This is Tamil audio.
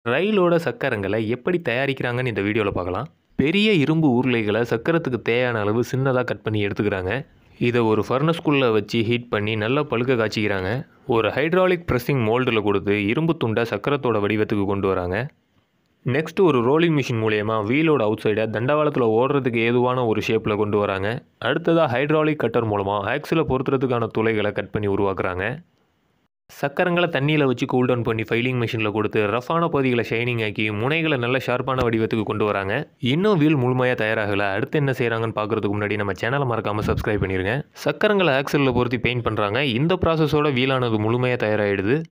ரயிலோட சக்கரங்களை எப்படி தயாரிக்கிறாங்கன்னு இந்த வீடியோவில் பார்க்கலாம் பெரிய இரும்பு உருளைகளை சக்கரத்துக்கு தேவையான அளவு சின்னதாக கட் பண்ணி எடுத்துக்கிறாங்க இதை ஒரு ஃபர்னஸ்குள்ளே வச்சு ஹீட் பண்ணி நல்லா பழுக்க காய்ச்சிக்கிறாங்க ஒரு ஹைட்ராலிக் ப்ரெஸ்ஸிங் மோல்டில் கொடுத்து இரும்பு துண்டை சக்கரத்தோட வடிவத்துக்கு கொண்டு வராங்க நெக்ஸ்ட் ஒரு ரோலிங் மிஷின் மூலயமா வீலோட அவுட் சைடை தண்டவாளத்தில் ஓடுறதுக்கு ஏதுவான ஒரு ஷேப்பில் கொண்டு வராங்க அடுத்ததாக ஹைட்ராலிக் கட்டர் மூலமாக ஆக்சில் பொருத்துறதுக்கான துளைகளை கட் பண்ணி உருவாக்குறாங்க சக்கரங்களை தண்ணியில் வச்சு கூல் டவுன் பண்ணி ஃபைலிங் மிஷினில் கொடுத்து ரஃப்பான பகுதிகளை ஷைனிங் ஆக்கி முனைகளை நல்ல ஷார்ப்பான வடிவத்துக்கு கொண்டு வராங்க இன்னும் வீல் முழுமையாக தயாராகலை அடுத்து என்ன செய்கிறாங்கன்னு பார்க்குறதுக்கு முன்னாடி நம்ம சேனலை மறக்காமல் சப்ஸ்கிரைப் பண்ணிடுங்க சக்கரங்களை ஆக்சலில் பொருத்தி பெயிண்ட் பண்ணுறாங்க இந்த ப்ராசஸோட வீலானது முழுமையாக தயாராகிடுது